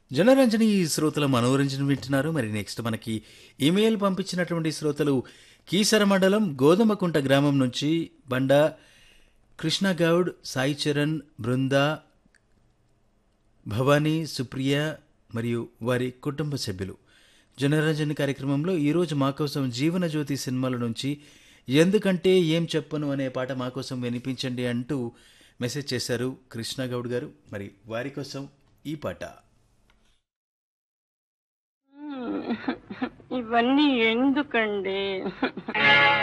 జనరంజని శ్రోతల మనోరంజన వింటున్నారు మరి నెక్స్ట్ మనకి ఇమెయిల్ పంపించినటువంటి శ్రోతలు కీసర మండలం గోధుమకుంట గ్రామం నుంచి బండ కృష్ణగౌడ్ సాయి చరణ్ బృంద భవానీ సుప్రియ మరియు వారి కుటుంబ సభ్యులు జనరంజన్ కార్యక్రమంలో ఈరోజు మా కోసం జీవన జ్యోతి సినిమాల నుంచి ఎందుకంటే ఏం చెప్పను అనే పాట మా కోసం వినిపించండి అంటూ మెసేజ్ చేశారు కృష్ణగౌడ్ గారు మరి వారి కోసం ఈ పాట ఇవన్నీ ఎందుకండి